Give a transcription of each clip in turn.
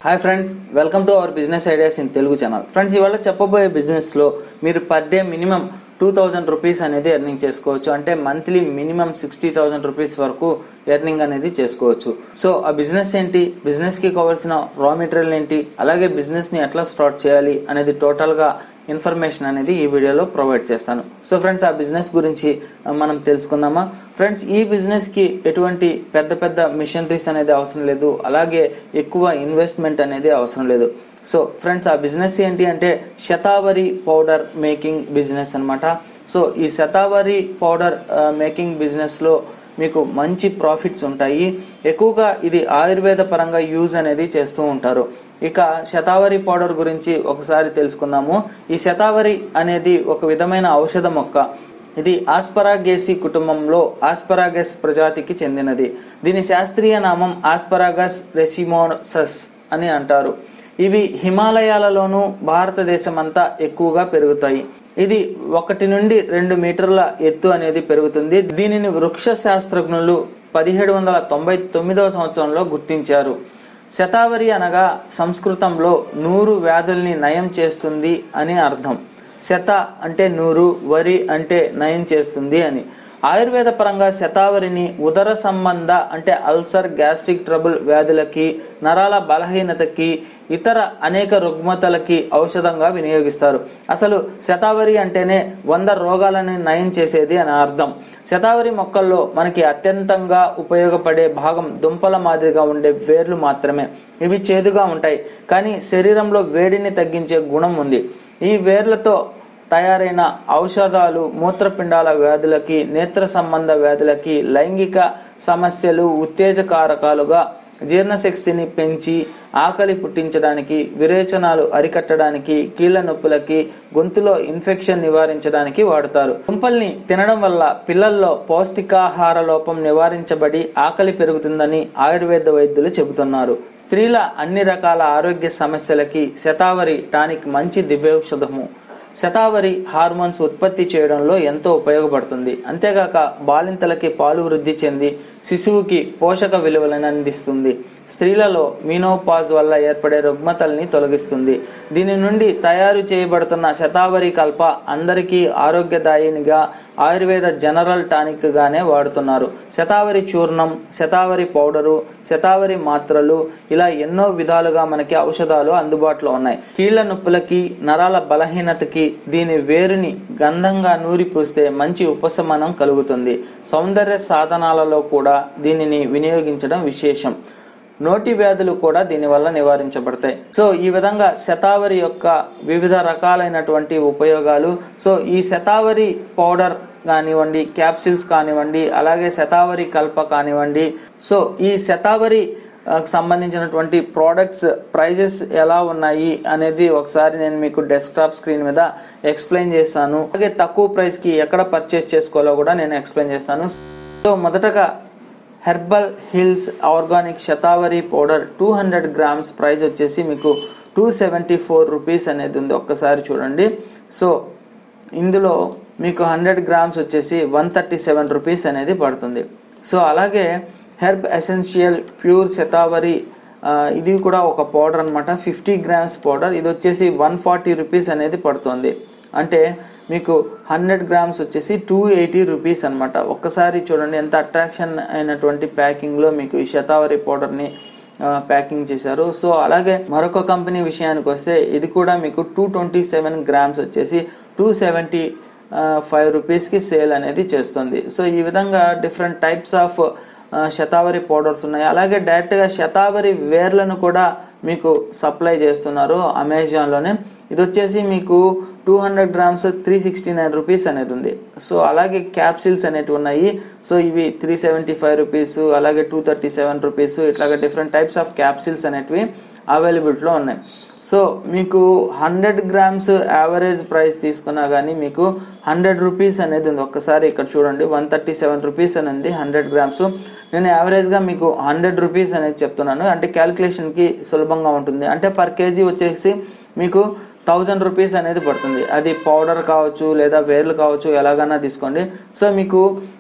hi friends welcome to our business ideas in Telugu channel friends ఇవాళ చెప్పబోయే బిజినెస్లో మీరు per day minimum two thousand rupees అనేది earning చేసుకోవచ్చు అంటే monthly minimum sixty thousand rupees వరకు ఎర్నింగ్ అనేది చేసుకోవచ్చు సో ఆ బిజినెస్ ఏంటి బిజినెస్కి కావాల్సిన రా మెటీరియల్ ఏంటి అలాగే బిజినెస్ని ఎట్లా స్టార్ట్ చేయాలి అనేది టోటల్గా ఇన్ఫర్మేషన్ అనేది ఈ వీడియోలో ప్రొవైడ్ చేస్తాను సో ఫ్రెండ్స్ ఆ బిజినెస్ గురించి ఆ, మనం తెలుసుకుందామా ఫ్రెండ్స్ ఈ బిజినెస్కి ఎటువంటి పెద్ద పెద్ద మిషనరీస్ అనేది అవసరం లేదు అలాగే ఎక్కువ ఇన్వెస్ట్మెంట్ అనేది అవసరం లేదు సో ఫ్రెండ్స్ ఆ బిజినెస్ ఏంటి అంటే శతావరి పౌడర్ మేకింగ్ బిజినెస్ అన్నమాట సో ఈ శతావరి పౌడర్ మేకింగ్ బిజినెస్లో మీకు మంచి ప్రాఫిట్స్ ఉంటాయి ఎక్కువగా ఇది ఆయుర్వేద పరంగా యూజ్ అనేది చేస్తూ ఉంటారు ఇక శతావరి పౌడర్ గురించి ఒకసారి తెలుసుకుందాము ఈ శతావరి అనేది ఒక విధమైన ఔషధ మొక్క ఇది ఆస్పరాగేసి కుటుంబంలో ఆస్పరాగస్ ప్రజాతికి చెందినది దీని శాస్త్రీయ నామం ఆస్పరాగస్ రెసిమోసస్ అని అంటారు ఇవి హిమాలయాలలోనూ భారతదేశం అంతా ఎక్కువగా పెరుగుతాయి ఇది ఒకటి నుండి రెండు మీటర్ల ఎత్తు అనేది పెరుగుతుంది దీనిని వృక్ష శాస్త్రజ్ఞులు పదిహేడు వందల తొంభై తొమ్మిదవ సంవత్సరంలో గుర్తించారు శతావరి అనగా సంస్కృతంలో నూరు వ్యాధుల్ని నయం చేస్తుంది అని అర్థం శత అంటే నూరు వరి అంటే నయం చేస్తుంది అని ఆయుర్వేద పరంగా శతావరిని ఉదర సంబంధ అంటే అల్సర్ గ్యాస్ట్రిక్ ట్రబుల్ వ్యాధులకి నరాల బలహీనతకి ఇతర అనేక రుగ్మతలకి ఔషధంగా వినియోగిస్తారు అసలు శతావరి అంటేనే వంద రోగాలను నయం చేసేది అని అర్థం శతావరి మొక్కల్లో మనకి అత్యంతంగా ఉపయోగపడే భాగం దుంపల మాదిరిగా ఉండే వేర్లు మాత్రమే ఇవి చేదుగా ఉంటాయి కానీ శరీరంలో వేడిని తగ్గించే గుణం ఉంది ఈ వేర్లతో తయారైన ఔషధాలు మూత్రపిండాల వ్యాధులకి నేత్ర సంబంధ వ్యాధులకి లైంగిక సమస్యలు ఉత్తేజకారకాలుగా జీర్ణశక్తిని పెంచి ఆకలి పుట్టించడానికి విరేచనాలు అరికట్టడానికి కీళ్ల నొప్పులకి గొంతులో ఇన్ఫెక్షన్ నివారించడానికి వాడుతారు దుంపల్ని తినడం వల్ల పిల్లల్లో పౌష్టికాహార లోపం నివారించబడి ఆకలి పెరుగుతుందని ఆయుర్వేద వైద్యులు చెబుతున్నారు స్త్రీల అన్ని రకాల ఆరోగ్య సమస్యలకి శతావరి టానిక్ మంచి దివ్యౌషధము శతావరి హార్మోన్స్ ఉత్పత్తి చేయడంలో ఎంతో ఉపయోగపడుతుంది అంతేగాక బాలింతలకి పాలు వృద్ధి చెంది శిశువుకి పోషక విలువలను అందిస్తుంది స్త్రీలలో మీనోపాజ్ వల్ల ఏర్పడే రుగ్మతల్ని తొలగిస్తుంది దీని నుండి తయారు చేయబడుతున్న శతావరి కల్ప అందరికీ ఆరోగ్యదాయినిగా ఆయుర్వేద జనరల్ టానిక్ గానే వాడుతున్నారు శతావరి చూర్ణం శతావరి పౌడరు శతావరి మాత్రలు ఇలా ఎన్నో విధాలుగా మనకి ఔషధాలు అందుబాటులో ఉన్నాయి కీళ్ల నొప్పులకి నరాల బలహీనతకి దీని వేరుని గంధంగా నూరి పూస్తే మంచి ఉపశమనం కలుగుతుంది సౌందర్య సాధనాలలో కూడా దీనిని వినియోగించడం విశేషం నోటి వ్యాధులు కూడా దీనివల్ల నివారించబడతాయి సో ఈ విధంగా శతావరి యొక్క వివిధ రకాలైనటువంటి ఉపయోగాలు సో ఈ శతావరి పౌడర్ కానివ్వండి క్యాప్సిల్స్ కానివ్వండి అలాగే శతావరి కల్ప కానివ్వండి సో ఈ శతావరి ఆ, సంబంధించినటువంటి ప్రోడక్ట్స్ ప్రైజెస్ ఎలా ఉన్నాయి అనేది ఒకసారి నేను మీకు డెస్క్టాప్ స్క్రీన్ మీద ఎక్స్ప్లెయిన్ చేస్తాను అలాగే తక్కువ ప్రైస్కి ఎక్కడ పర్చేస్ చేసుకోవాలో కూడా నేను ఎక్స్ప్లెయిన్ చేస్తాను సో మొదటగా herbal hills organic shatavari powder two hundred grams price వచ్చేసి మీకు టూ సెవెంటీ ఫోర్ రూపీస్ అనేది ఉంది ఒక్కసారి చూడండి సో ఇందులో మీకు హండ్రెడ్ గ్రామ్స్ వచ్చేసి వన్ థర్టీ సెవెన్ రూపీస్ అనేది పడుతుంది సో అలాగే హెర్బ్ ఎసెన్షియల్ ప్యూర్ శతావరి ఆ, ఇది కూడా ఒక పౌడర్ అనమాట ఫిఫ్టీ గ్రామ్స్ పౌడర్ ఇది వచ్చేసి వన్ ఫార్టీ రూపీస్ అనేది పడుతుంది అంటే మీకు హండ్రెడ్ గ్రామ్స్ వచ్చేసి టూ ఎయిటీ రూపీస్ అనమాట ఒక్కసారి చూడండి ఎంత అట్రాక్షన్ అయినటువంటి ప్యాకింగ్లో మీకు ఈ శతావరి పౌడర్ని ఆ, ప్యాకింగ్ చేశారు సో అలాగే మరొక కంపెనీ విషయానికి వస్తే ఇది కూడా మీకు టూ ట్వంటీ సెవెన్ గ్రామ్స్ వచ్చేసి టూ సెవెంటీ ఫైవ్ రూపీస్కి సేల్ అనేది చేస్తుంది సో ఈ విధంగా డిఫరెంట్ టైప్స్ ఆఫ్ ఆ, శతావరి పౌడర్స్ ఉన్నాయి అలాగే డైరెక్ట్గా శతావరి వేర్లను కూడా మీకు సప్లై చేస్తున్నారు అమెజాన్లోనే ఇది వచ్చేసి మీకు two hundred grams three sixty nine rupees అనేది ఉంది సో అలాగే క్యాప్సిల్స్ అనేటివి ఉన్నాయి సో ఇవి త్రీ సెవెంటీ ఫైవ్ రూపీస్ అలాగే టూ థర్టీ సెవెన్ రూపీస్ ఇట్లాగే డిఫరెంట్ టైప్స్ ఆఫ్ క్యాప్సిల్స్ అనేటివి అవైలబిలిటీలో ఉన్నాయి సో మీకు హండ్రెడ్ గ్రామ్స్ యావరేజ్ ప్రైస్ తీసుకున్నా కానీ మీకు హండ్రెడ్ రూపీస్ అనేది ఉంది ఒక్కసారి ఇక్కడ చూడండి వన్ థర్టీ సెవెన్ రూపీస్ అని ఉంది హండ్రెడ్ గ్రామ్స్ నేను యావరేజ్గా మీకు హండ్రెడ్ రూపీస్ అనేది చెప్తున్నాను అంటే క్యాలిక్యులేషన్కి సులభంగా ఉంటుంది అంటే పర్ కేజీ వచ్చేసి మీకు థౌజండ్ రూపీస్ అనేది పడుతుంది అది పౌడర్ కావచ్చు లేదా వేర్లు కావచ్చు ఎలాగైనా తీసుకోండి సో మీకు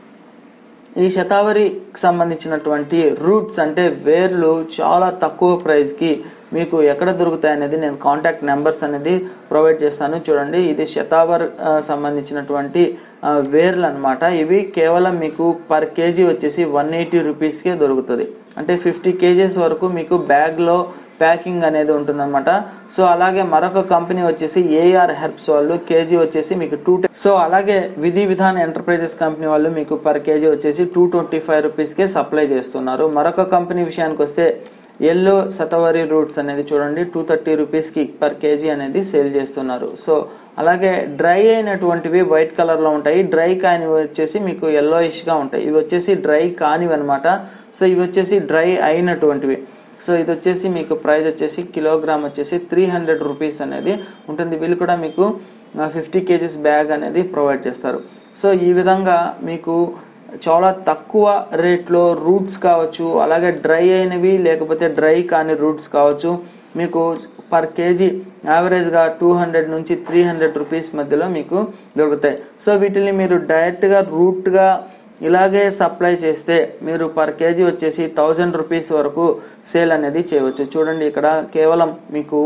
ఈ శతావరికి సంబంధించినటువంటి రూట్స్ అంటే వేర్లు చాలా తక్కువ ప్రైస్కి మీకు ఎక్కడ దొరుకుతాయి అనేది నేను కాంటాక్ట్ నెంబర్స్ అనేది ప్రొవైడ్ చేస్తాను చూడండి ఇది శతావర్ ఆ, సంబంధించినటువంటి ఆ, వేర్లు అనమాట ఇవి కేవలం మీకు పర్ కేజీ వచ్చేసి వన్ ఎయిటీ రూపీస్కే దొరుకుతుంది అంటే ఫిఫ్టీ కేజీస్ వరకు మీకు బ్యాగ్లో ప్యాకింగ్ అనేది ఉంటుందన్నమాట సో అలాగే మరొక కంపెనీ వచ్చేసి ఏఆర్ హెర్బ్స్ వాళ్ళు కేజీ వచ్చేసి మీకు టూ సో అలాగే విధి విధాన్ ఎంటర్ప్రైజెస్ కంపెనీ వాళ్ళు మీకు పర్ కేజీ వచ్చేసి టూ ట్వంటీ ఫైవ్ రూపీస్కే సప్లై చేస్తున్నారు మరొక కంపెనీ విషయానికి వస్తే ఎల్లో శతవరి రూట్స్ అనేది చూడండి టూ థర్టీ రూపీస్కి పర్ కేజీ అనేది సేల్ చేస్తున్నారు సో అలాగే డ్రై అయినటువంటివి వైట్ కలర్లో ఉంటాయి డ్రై కానివి వచ్చేసి మీకు ఎల్లోయిష్గా ఉంటాయి ఇవి వచ్చేసి డ్రై కానివి అనమాట సో ఇవి వచ్చేసి డ్రై అయినటువంటివి సో ఇది వచ్చేసి మీకు ప్రైస్ వచ్చేసి కిలోగ్రామ్ వచ్చేసి త్రీ హండ్రెడ్ రూపీస్ అనేది ఉంటుంది వీళ్ళు కూడా మీకు ఫిఫ్టీ కేజీస్ బ్యాగ్ అనేది ప్రొవైడ్ చేస్తారు సో ఈ విధంగా మీకు చాలా తక్కువ రేట్లో రూట్స్ కావచ్చు అలాగే డ్రై అయినవి లేకపోతే డ్రై కాని రూట్స్ కావచ్చు మీకు పర్ కేజీ యావరేజ్గా టూ హండ్రెడ్ నుంచి త్రీ హండ్రెడ్ రూపీస్ మధ్యలో మీకు దొరుకుతాయి సో వీటిని మీరు డైరెక్ట్గా రూట్గా ఇలాగే సప్లై చేస్తే మీరు పర్ కేజీ వచ్చేసి థౌజండ్ రూపీస్ వరకు సేల్ అనేది చేయవచ్చు చూడండి ఇక్కడ కేవలం మీకు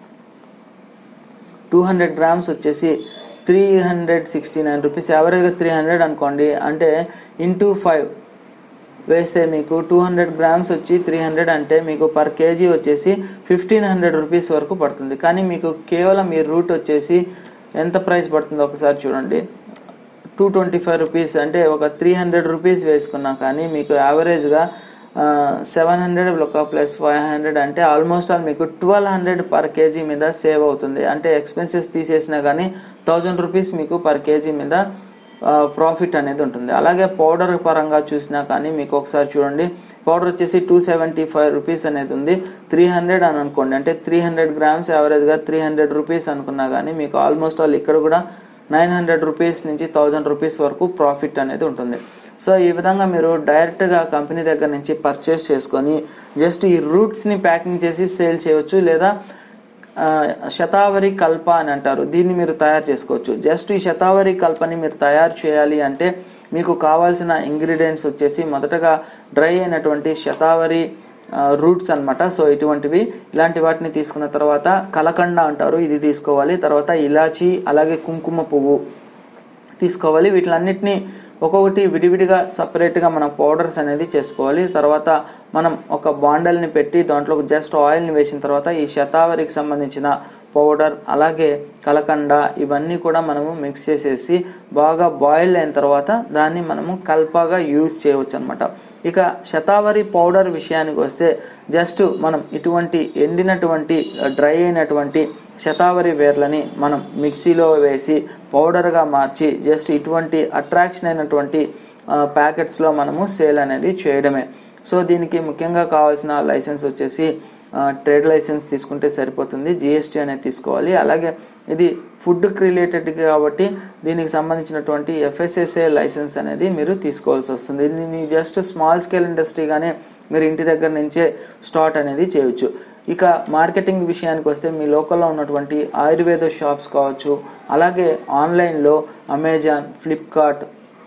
టూ హండ్రెడ్ గ్రామ్స్ వచ్చేసి three hundred sixty nine rupees యావరేజ్గా త్రీ హండ్రెడ్ అనుకోండి అంటే ఇంటూ ఫైవ్ వేస్తే మీకు టూ హండ్రెడ్ గ్రామ్స్ వచ్చి త్రీ హండ్రెడ్ అంటే మీకు పర్ కేజీ వచ్చేసి ఫిఫ్టీన్ హండ్రెడ్ రూపీస్ వరకు పడుతుంది కానీ మీకు కేవలం ఈ రూట్ వచ్చేసి ఎంత ప్రైస్ పడుతుందో ఒకసారి చూడండి టూ ట్వంటీ ఫైవ్ రూపీస్ అంటే ఒక త్రీ హండ్రెడ్ రూపీస్ వేసుకున్నా కానీ మీకు యావరేజ్గా సెవెన్ హండ్రెడ్ ఒక ప్లస్ ఫైవ్ హండ్రెడ్ అంటే ఆల్మోస్ట్ ఆల్ మీకు ట్వెల్వ్ హండ్రెడ్ పర్ కేజీ మీద సేవ్ అవుతుంది అంటే ఎక్స్పెన్సెస్ తీసేసినా కానీ థౌజండ్ రూపీస్ మీకు పర్ కేజీ మీద ప్రాఫిట్ అనేది ఉంటుంది అలాగే పౌడర్ పరంగా చూసినా కానీ మీకు ఒకసారి చూడండి పౌడర్ వచ్చేసి టూ సెవెంటీ ఫైవ్ రూపీస్ అనేది ఉంది త్రీ హండ్రెడ్ అని అనుకోండి అంటే త్రీ హండ్రెడ్ గ్రామ్స్ యావరేజ్గా త్రీ హండ్రెడ్ రూపీస్ అనుకున్నా కానీ మీకు ఆల్మోస్ట్ ఆల్ ఇక్కడ కూడా నైన్ హండ్రెడ్ రూపీస్ నుంచి థౌజండ్ రూపీస్ వరకు ప్రాఫిట్ అనేది ఉంటుంది సో ఈ విధంగా మీరు డైరెక్ట్గా కంపెనీ దగ్గర నుంచి పర్చేస్ చేసుకొని జస్ట్ ఈ రూట్స్ని ప్యాకింగ్ చేసి సేల్ చేయవచ్చు లేదా ఆ, శతావరి కల్ప అని అంటారు దీన్ని మీరు తయారు చేసుకోవచ్చు జస్ట్ ఈ శతావరి కల్పని మీరు తయారు చేయాలి అంటే మీకు కావాల్సిన ఇంగ్రీడియంట్స్ వచ్చేసి మొదటగా డ్రై అయినటువంటి శతావరి రూట్స్ అన్నమాట సో ఇటువంటివి ఇలాంటి వాటిని తీసుకున్న తర్వాత కలకండ అంటారు ఇది తీసుకోవాలి తర్వాత ఇలాచి అలాగే కుంకుమ పువ్వు తీసుకోవాలి వీటిలన్నిటిని ఒక్కొక్కటి విడివిడిగా సపరేట్గా మనం పౌడర్స్ అనేది చేసుకోవాలి తర్వాత మనం ఒక బాండల్ని పెట్టి దాంట్లో జస్ట్ ఆయిల్ని వేసిన తర్వాత ఈ శతావరికి సంబంధించిన పౌడర్ అలాగే కలకండ ఇవన్నీ కూడా మనము మిక్స్ చేసేసి బాగా బాయిల్ అయిన తర్వాత దాన్ని మనము కల్పాగా యూజ్ చేయవచ్చు అనమాట ఇక శతావరి పౌడర్ విషయానికి వస్తే జస్ట్ మనం ఇటువంటి ఎండినటువంటి డ్రై అయినటువంటి శతావరి వేర్లని మనం మిక్సీలో వేసి పౌడర్గా మార్చి జస్ట్ ఇటువంటి అట్రాక్షన్ అయినటువంటి ప్యాకెట్స్లో మనము సేల్ అనేది చేయడమే సో దీనికి ముఖ్యంగా కావాల్సిన లైసెన్స్ వచ్చేసి ట్రేడ్ లైసెన్స్ తీసుకుంటే సరిపోతుంది జిఎస్టీ అనేది తీసుకోవాలి అలాగే ఇది ఫుడ్కి రిలేటెడ్ కాబట్టి దీనికి సంబంధించినటువంటి ఎఫ్ఎస్ఎస్ఏ లైసెన్స్ అనేది మీరు తీసుకోవాల్సి వస్తుంది దీన్ని జస్ట్ స్మాల్ స్కేల్ ఇండస్ట్రీగానే మీరు ఇంటి దగ్గర నుంచే స్టార్ట్ అనేది చేయొచ్చు ఇక మార్కెటింగ్ విషయానికి వస్తే మీ లోకల్లో ఉన్నటువంటి ఆయుర్వేద షాప్స్ కావచ్చు అలాగే ఆన్లైన్లో అమెజాన్ ఫ్లిప్కార్ట్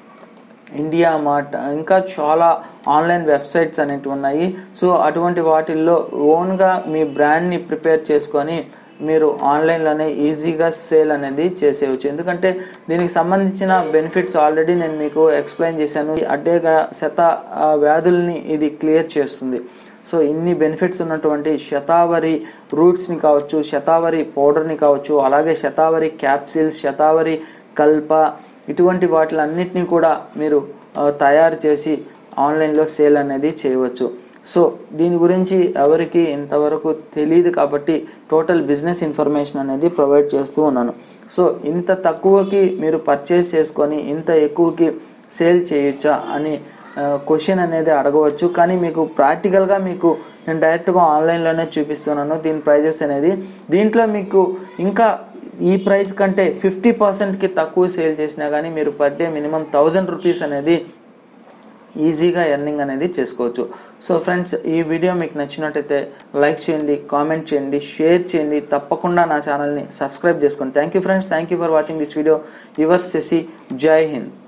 ఇండియా మార్ట్ ఇంకా చాలా ఆన్లైన్ వెబ్సైట్స్ అనేటివి ఉన్నాయి సో అటువంటి వాటిల్లో ఓన్గా మీ బ్రాండ్ని ప్రిపేర్ చేసుకొని మీరు ఆన్లైన్లోనే ఈజీగా సేల్ అనేది చేసేయచ్చు ఎందుకంటే దీనికి సంబంధించిన బెనిఫిట్స్ ఆల్రెడీ నేను మీకు ఎక్స్ప్లెయిన్ చేశాను అడ్డేగా శత ఆ, వ్యాధుల్ని ఇది క్లియర్ చేస్తుంది సో ఇన్ని బెనిఫిట్స్ ఉన్నటువంటి శతావరి రూట్స్ని కావచ్చు శతావరి పౌడర్ని కావచ్చు అలాగే శతావరి క్యాప్సిల్స్ శతావరి కల్ప ఇటువంటి వాటిలన్నిటినీ కూడా మీరు ఆ, తయారు చేసి ఆన్లైన్లో సేల్ అనేది చేయవచ్చు సో దీని గురించి ఎవరికి ఇంతవరకు తెలియదు కాబట్టి టోటల్ బిజినెస్ ఇన్ఫర్మేషన్ అనేది ప్రొవైడ్ చేస్తూ ఉన్నాను సో ఇంత తక్కువకి మీరు పర్చేస్ చేసుకొని ఇంత ఎక్కువకి సేల్ చేయొచ్చా అని క్వశ్చన్ అనేది అడగవచ్చు కానీ మీకు ప్రాక్టికల్గా మీకు నేను డైరెక్ట్గా ఆన్లైన్లోనే చూపిస్తున్నాను దీని ప్రైజెస్ అనేది దీంట్లో మీకు ఇంకా ఈ ప్రైస్ కంటే ఫిఫ్టీ పర్సెంట్కి తక్కువ సేల్ చేసినా కానీ మీరు per day minimum thousand rupees అనేది ఈజీగా ఎర్నింగ్ అనేది చేసుకోవచ్చు సో ఫ్రెండ్స్ ఈ వీడియో మీకు నచ్చినట్టయితే లైక్ చేయండి కామెంట్ చేయండి షేర్ చేయండి తప్పకుండా నా ఛానల్ని సబ్స్క్రైబ్ చేసుకోండి thank you friends thank you for watching this video your Shashi Jai Hind